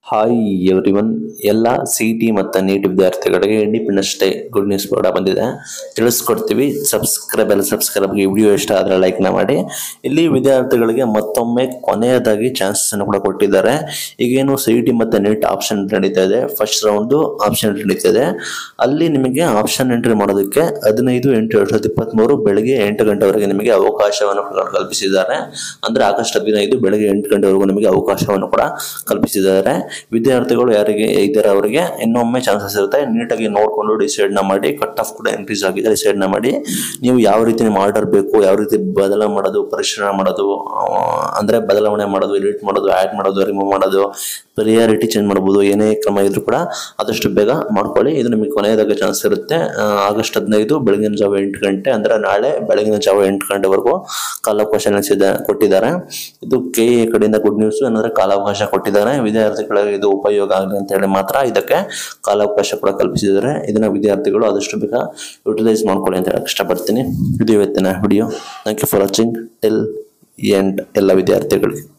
hi everyone ಎಲ್ಲ C T ಮತ್ತು NEET ವಿದ್ಯಾರ್ಥಿಗಳಿಗೆ ಇಂಡಿಪೆಂಡೆನ್ಸ್ ಡೇ ಗುಡ್ ನ್ಯೂಸ್ ಕೂಡ ಬಂದಿದೆ ತಿಳಿಸ್ಕೊಡ್ತೀವಿ ಸಬ್ಸ್ಕ್ರೈಬ್ ಎಲ್ಲ ಸಬ್ಸ್ಕ್ರೈಬ್ಗೆ ವಿಡಿಯೋ ಇಷ್ಟ ಆದರೆ ಲೈಕ್ನ ಮಾಡಿ ಇಲ್ಲಿ ವಿದ್ಯಾರ್ಥಿಗಳಿಗೆ ಮತ್ತೊಮ್ಮೆ ಕೊನೆಯದಾಗಿ ಚಾನ್ಸಸ್ ಅನ್ನು ಕೂಡ ಕೊಟ್ಟಿದ್ದಾರೆ ಈಗೇನು ಸಿ ಟಿ ಮತ್ತು ನೀಟ್ ಆಪ್ಷನ್ ನಡೀತಾ ಇದೆ ಫಸ್ಟ್ ರೌಂಡು ಆಪ್ಷನ್ ನಡೀತಾ ಇದೆ ಅಲ್ಲಿ ನಿಮಗೆ ಆಪ್ಷನ್ ಎಂಟ್ರಿ ಮಾಡೋದಕ್ಕೆ ಹದಿನೈದು ಎಂಟು ಎರಡು ಸಾವಿರದ ಇಪ್ಪತ್ತ್ಮೂರು ಬೆಳಗ್ಗೆ ಎಂಟು ಗಂಟೆವರೆಗೆ ನಿಮಗೆ ಅವಕಾಶವನ್ನು ಕೂಡ ಕಲ್ಪಿಸಿದ್ದಾರೆ ಅಂದರೆ ಆಗಸ್ಟ್ ಹದಿನೈದು ಬೆಳಗ್ಗೆ ಎಂಟು ಗಂಟೆವರೆಗೂ ನಿಮಗೆ ಅವಕಾಶವನ್ನು ಕೂಡ ಕಲ್ಪಿಸಿದ್ದಾರೆ ವಿದ್ಯಾರ್ಥಿಗಳು ಯಾರಿಗೆ ಇದ್ದಾರೆ ಅವರಿಗೆ ಇನ್ನೊಮ್ಮೆ ಚಾನ್ಸಸ್ ಇರುತ್ತೆ ನೀಟಾಗಿ ನೋಡಿಕೊಂಡು ಡಿಸೈಡ್ನ ಮಾಡಿ ಕಟ್ ಆಫ್ ಕೂಡ ಇನ್ಕ್ರೀಸ್ ಆಗಿದೆ ಡಿಸೈಡ್ನ ಮಾಡಿ ನೀವು ಯಾವ ರೀತಿ ನಿಮ್ಮ ಆರ್ಡರ್ ಬೇಕು ಯಾವ ರೀತಿ ಬದಲಾವಣೆ ಮಾಡೋದು ಪರಿಶೀಲನೆ ಮಾಡೋದು ಆ, ಅಂದ್ರೆ ಬದಲಾವಣೆ ಮಾಡೋದು ಎಡಿಟ್ ಮಾಡೋದು ಆ್ಯಡ್ ಮಾಡೋದು ರಿಮೂವ್ ಮಾಡೋದು ಪ್ರಿಯಾರಿಟಿ ಚೇಂಜ್ ಮಾಡ್ಬೋದು ಏನೇ ಕ್ರಮ ಇದ್ರೂ ಕೂಡ ಆದಷ್ಟು ಬೇಗ ಮಾಡ್ಕೊಳ್ಳಿ ಇದು ನಿಮಗೆ ಕೊನೆಯದಾಗ ಚಾನ್ಸ್ ಇರುತ್ತೆ ಆ, ಆಗಸ್ಟ್ ಹದಿನೈದು ಬೆಳಗಿನ ಜಾವ ಎಂಟು ಗಂಟೆ ಅಂದ್ರೆ ನಾಳೆ ಬೆಳಗಿನ ಜಾವ ಎಂಟು ಗಂಟೆವರೆಗೂ ಕಾಲಾವಕಾಶ ನಡೆಸಿದ ಕೊಟ್ಟಿದ್ದಾರೆ ಇದು ಕೆ ಎ ಕಡೆಯಿಂದ ಗುಡ್ ನ್ಯೂಸ್ ಏನಂದ್ರೆ ಕಾಲಾವಕಾಶ ಕೊಟ್ಟಿದ್ದಾರೆ ವಿದ್ಯಾರ್ಥಿಗಳಿಗೆ ಇದು ಉಪಯೋಗ ಆಗಲಿ ಅಂತ ಹೇಳಿ ಮಾತ್ರ ಇದಕ್ಕೆ ಕಾಲಾವಕಾಶ ಕೂಡ ಕಲ್ಪಿಸಿದ್ದಾರೆ ಇದನ್ನ ವಿದ್ಯಾರ್ಥಿಗಳು ಆದಷ್ಟು ಬೇಗ ಯುಟಿಲೈಸ್ ಮಾಡ್ಕೊಳ್ಳಿ ಅಂತ ಹೇಳಕ್ ಇಷ್ಟಪಡ್ತೀನಿ ಇದು ಇವತ್ತಿನ video thank you for watching till end ಎಲ್ಲ ವಿದ್ಯಾರ್ಥಿಗಳಿಗೆ